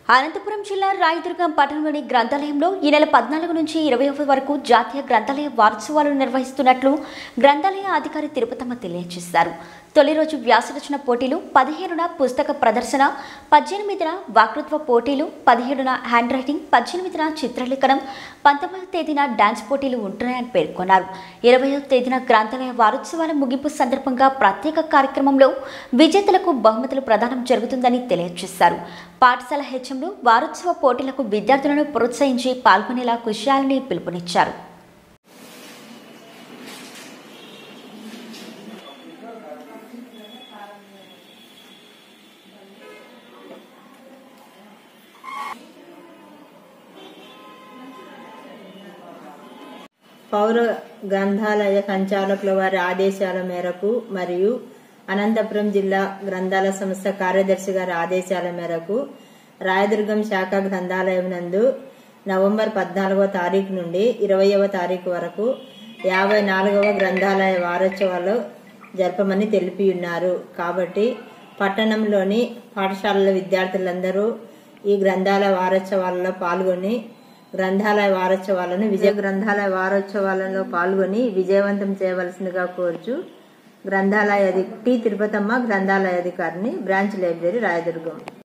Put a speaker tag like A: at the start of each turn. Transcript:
A: అనంతపురం జిల్లా రాయదుర్గం పట్టణంలోని గ్రంథాలయంలో ఈ నెల పద్నాలుగు నుంచి ఇరవై వరకు జాతీయ గ్రంథాలయ వారోత్సవాలు నిర్వహిస్తున్నట్లు గ్రంథాలయ అధికారి తిరుపతమ్మ తెలియజేశారు తొలి రోజు వ్యాసరచన పోటీలు పదిహేనున పుస్తక ప్రదర్శన పద్దెనిమిదిన వాకృత్వ పోటీలు పదిహేడున హ్యాండ్ రైటింగ్ పద్దెనిమిదిన చిత్రలేఖనం పంతొమ్మిదవ తేదీన డాన్స్ పోటీలు ఉంటున్నాయని పేర్కొన్నారు ఇరవయో తేదీన గ్రంథాలయ వారోత్సవాల ముగింపు సందర్భంగా ప్రత్యేక కార్యక్రమంలో విజేతలకు బహుమతులు ప్రదానం జరుగుతుందని తెలియజేశారు పాఠశాల హెచ్ఎంలు వారోత్సవ పోటీలకు విద్యార్థులను ప్రోత్సహించి పాల్గొనేలా కృషి చేయాలని పిలుపునిచ్చారు
B: పౌర గ్రంథాలయ సంచాలకుల వారి ఆదేశాల మేరకు మరియు అనంతపురం జిల్లా గ్రంథాల సంస్థ కార్యదర్శి గారి ఆదేశాల మేరకు రాయదుర్గం శాఖ గ్రంథాలయం నందు నవంబర్ పద్నాలుగవ తారీఖు నుండి ఇరవయవ తారీఖు వరకు యాభై నాలుగవ గ్రంథాలయ వారోత్సవాలు జరపమని తెలిపి ఉన్నారు కాబట్టి పట్టణంలోని పాఠశాలల విద్యార్థులందరూ ఈ గ్రంథాలయ వారోత్సవాలలో పాల్గొని గ్రంథాలయ వారోత్సవాలను విజయ గ్రంథాలయ వారోత్సవాలలో పాల్గొని విజయవంతం చేయవలసిందిగా కోరుచు గ్రంథాలయ అధి టి తిరుపతమ్మ గ్రంథాలయ అధికారిని బ్రాంచ్ లైబ్రరీ రాయదుర్గం